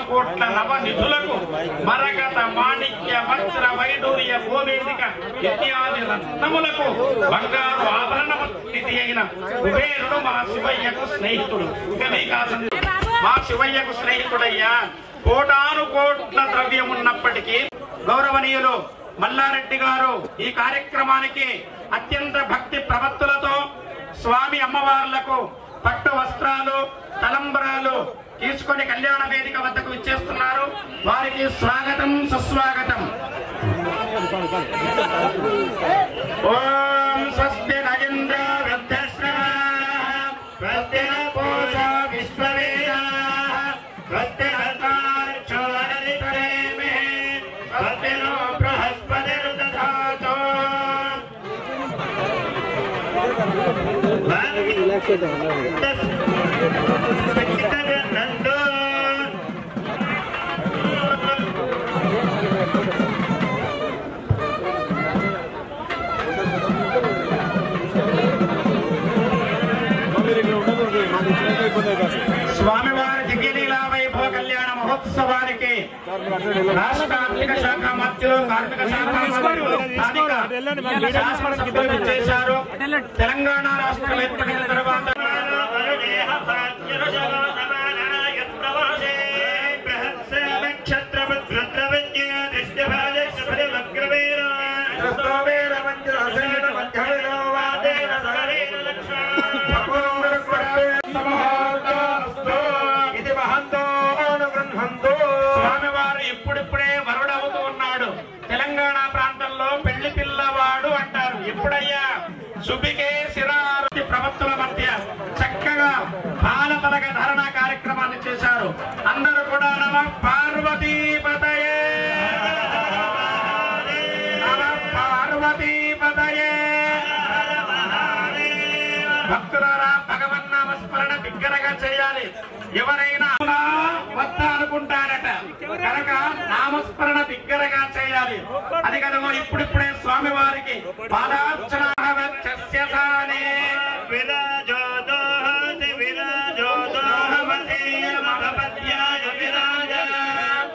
కోట్ల నవ నిధులకు మరగత మాణిక్య వజ్ర వైడూర్య గోవేదిక ఇత్యాది రత్నములకు బంగారు ఆభరణ స్థితి అయిన కుబేరుడు మా శివయ్యకు స్నేహితుడు ఇక మీకు ఆ సందేహం. మా శివయ్యకు స్నేహితుడయ్యా కోటాను కోట్ల ద్రవ్యం ఉన్నప్పటికీ గౌరవనీయులు మల్లారెడ్డి గారు ఈ కార్యక్రమానికి అత్యంత భక్తి ప్రవత్తులతో స్వామి అమ్మవార్లకు పట్టు వస్త్రాలు తలంబరాలు తీసుకొని కళ్యాణ వేదిక వద్దకు ఇచ్చేస్తున్నారు వారికి స్వాగతం సుస్వాగతం ఓం స్వస్తి నగేంద్ర వృద్ధశ్రవాः స్వస్తి న పూజా విశ్వవేదాः స్వస్తి నర్తార్క్షో హరితరేమే స్వస్తి నో బృహస్పతిర్దధాతు నందు స్వామివారి దివ్యలీలా వైభవ కళ్యాణ మహోత్సవానికి రాష్ట్ర ఆర్థిక శాఖ మంత్రులు కార్మిక శాఖ మంత్రులు స్థానిక శాసనసభ్యులు చేశారు తెలంగాణ రాష్ట్రం ఏర్పడిన తర్వాత ఇది మహంతో అనుగృహంతో స్వామివారు ఇప్పుడిప్పుడే వరుడవుతూ ఉన్నాడు తెలంగాణ ప్రాంతంలో పెళ్లి పిల్లవాడు అంటారు ఇప్పుడయ్యా సుబికే శిరారుతి ప్రవక్తుల మధ్య చక్కగా బాలపలక ధారణ కార్యక్రమాన్ని చేశారు అందరూ కూడా నమ పార్వతీపతయే నమ పార్వతీపతయే భక్తులారా భగవన్నామ స్మరణ బిగ్గరగా చేయాలి ఎవరైనా అవునా? వద్దా అనుకుంటారట కనుక నామస్మరణ బిగ్గరగా చేయాలి అది కనుక ఇప్పుడిప్పుడే స్వామి వారికి పాదార్చన